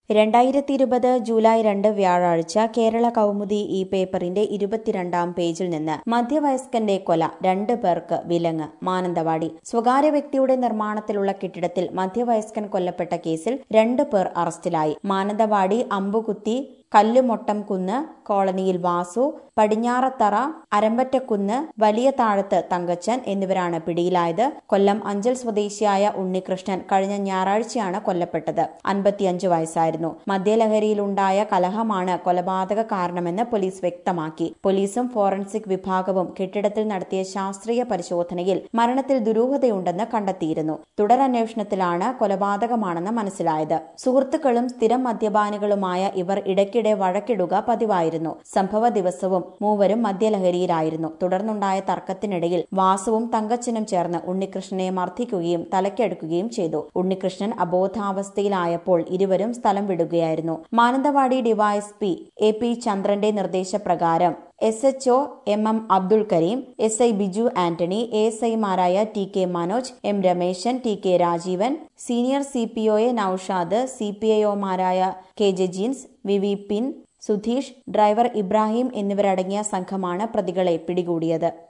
രണ്ടായിരത്തി ഇരുപത് ജൂലൈ രണ്ട് വ്യാഴാഴ്ച കേരള കൗമുദി ഈ പേപ്പറിന്റെ ഇരുപത്തിരണ്ടാം പേജിൽ നിന്ന് മധ്യവയസ്കന്റെ കൊല രണ്ട് പേർക്ക് വിലങ്ങ് മാനന്തവാടി സ്വകാര്യ വ്യക്തിയുടെ നിർമ്മാണത്തിലുള്ള കെട്ടിടത്തിൽ മധ്യവയസ്കൻ കൊല്ലപ്പെട്ട കേസിൽ രണ്ട് പേർ അറസ്റ്റിലായി മാനന്തവാടി അമ്പുകുത്തി കല്ലുമൊട്ടം കുന്ന് കോളനിയിൽ വാസു പടിഞ്ഞാറത്തറ അരമ്പറ്റക്കുന്ന് വലിയ താഴത്ത് തങ്കച്ചൻ എന്നിവരാണ് പിടിയിലായത് കൊല്ലം അഞ്ചൽ സ്വദേശിയായ ഉണ്ണികൃഷ്ണൻ കഴിഞ്ഞ ഞായറാഴ്ചയാണ് കൊല്ലപ്പെട്ടത് അൻപത്തിയഞ്ച് വയസ്സായിരുന്നു മദ്യലഹരിയിലുണ്ടായ കലഹമാണ് കൊലപാതക കാരണമെന്ന് പോലീസ് വ്യക്തമാക്കി പോലീസും ഫോറൻസിക് വിഭാഗവും കെട്ടിടത്തിൽ നടത്തിയ ശാസ്ത്രീയ പരിശോധനയിൽ മരണത്തിൽ ദുരൂഹതയുണ്ടെന്ന് കണ്ടെത്തിയിരുന്നു തുടരന്വേഷണത്തിലാണ് കൊലപാതകമാണെന്ന് മനസ്സിലായത് സുഹൃത്തുക്കളും സ്ഥിരം മദ്യപാനികളുമായ ഇവർ ഇടയ്ക്കിടെ വഴക്കിടുക പതിവായിരുന്നു സംഭവ ദിവസവും മൂവരും മദ്യലഹരിയിലായിരുന്നു തുടർന്നുണ്ടായ തർക്കത്തിനിടയിൽ വാസുവും തങ്കച്ചനും ചേർന്ന് ഉണ്ണികൃഷ്ണനെ മർദ്ദിക്കുകയും തലക്കെടുക്കുകയും ചെയ്തു ഉണ്ണികൃഷ്ണൻ അബോധാവസ്ഥയിലായപ്പോൾ ഇരുവരും സ്ഥലം വിടുകയായിരുന്നു മാനന്തവാടി ഡിവൈഎസ്പി എ പി ചന്ദ്രന്റെ നിർദ്ദേശപ്രകാരം S H O M M Abdul Kareem S I Biju Antony A S ഐമാരായ T K Manoj M Rameshan T K Rajeevan senior C P O A Noushad C P I ഒമാരായ K J Jeens V Vipin Sudheesh driver Ibrahim എന്നിവരടങ്ങിയ സംഘമാണ് പ്രതികളെ പിടികൂടിയത്